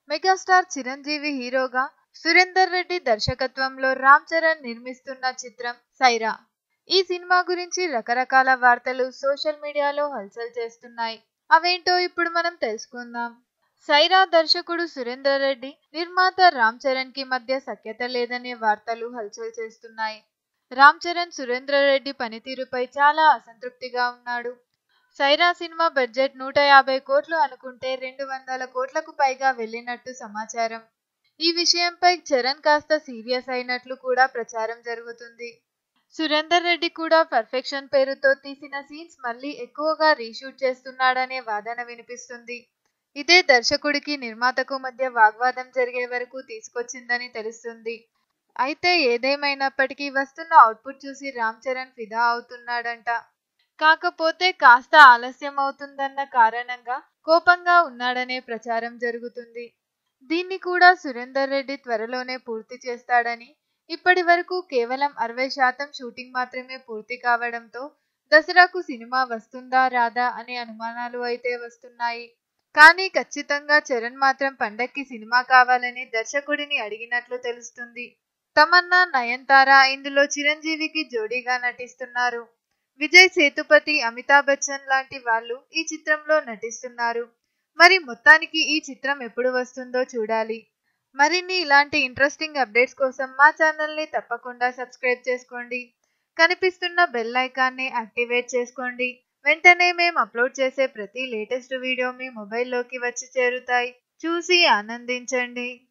megastar Chiranjeevi హీరోగా సురేందర్ రెడ్డి దర్శకత్వంలో రామ్ చరణ్ నిర్మిస్తున్న చిత్రం సైరా ఈ సినిమా గురించి రకరకాల వార్తలు సోషల్ మీడియాలో హల్చల్ చేస్తున్నాయి అవేంటో ఇప్పుడు మనం తెలుసుకుందాం సైరా దర్శకుడు సురేందర్ రెడ్డి నిర్మాత రామ్ చరణ్ కి మధ్య సఖ్యత లేదనే వార్తలు హల్చల్ చేస్తున్నాయి రామ్ చరణ్ సురేంద్ర రెడ్డి పనితీరుపై చాలా అసంతృప్తిగా ఉన్నాడు సైరా సినిమా బడ్జెట్ నూట యాభై కోట్లు అనుకుంటే రెండు వందల కోట్లకు పైగా వెళ్ళినట్టు సమాచారం ఈ విషయంపై చరణ్ కాస్త సీరియస్ అయినట్లు కూడా ప్రచారం జరుగుతుంది సురేందర్ రెడ్డి కూడా పర్ఫెక్షన్ పేరుతో తీసిన సీన్స్ మళ్ళీ ఎక్కువగా రీషూట్ చేస్తున్నాడనే వాదన వినిపిస్తుంది ఇదే దర్శకుడికి నిర్మాతకు మధ్య వాగ్వాదం జరిగే వరకు తీసుకొచ్చిందని తెలుస్తుంది అయితే ఏదేమైనప్పటికీ వస్తున్న అవుట్పుట్ చూసి రామ్ చరణ్ ఫిదా అవుతున్నాడంట కాకపోతే కాస్త ఆలస్యం అవుతుందన్న కారణంగా కోపంగా ఉన్నాడనే ప్రచారం జరుగుతుంది దీన్ని కూడా సురేందర్ రెడ్డి త్వరలోనే పూర్తి చేస్తాడని ఇప్పటి వరకు కేవలం అరవై శాతం షూటింగ్ మాత్రమే పూర్తి కావడంతో దసరాకు సినిమా వస్తుందా రాదా అనే అనుమానాలు అయితే వస్తున్నాయి కానీ ఖచ్చితంగా చరణ్ మాత్రం పండక్కి సినిమా కావాలని దర్శకుడిని అడిగినట్లు తెలుస్తుంది తమన్నా నయన్తార ఇందులో చిరంజీవికి జోడీగా నటిస్తున్నారు విజయ్ సేతుపతి అమితాబ్ బచ్చన్ లాంటి వాళ్ళు ఈ చిత్రంలో నటిస్తున్నారు మరి మొత్తానికి ఈ చిత్రం ఎప్పుడు వస్తుందో చూడాలి మరిన్ని ఇలాంటి ఇంట్రెస్టింగ్ అప్డేట్స్ కోసం మా ఛానల్ని తప్పకుండా సబ్స్క్రైబ్ చేసుకోండి కనిపిస్తున్న బెల్ ఐకాన్ని యాక్టివేట్ చేసుకోండి వెంటనే మేము అప్లోడ్ చేసే ప్రతి లేటెస్ట్ వీడియో మీ మొబైల్లోకి వచ్చి చేరుతాయి చూసి ఆనందించండి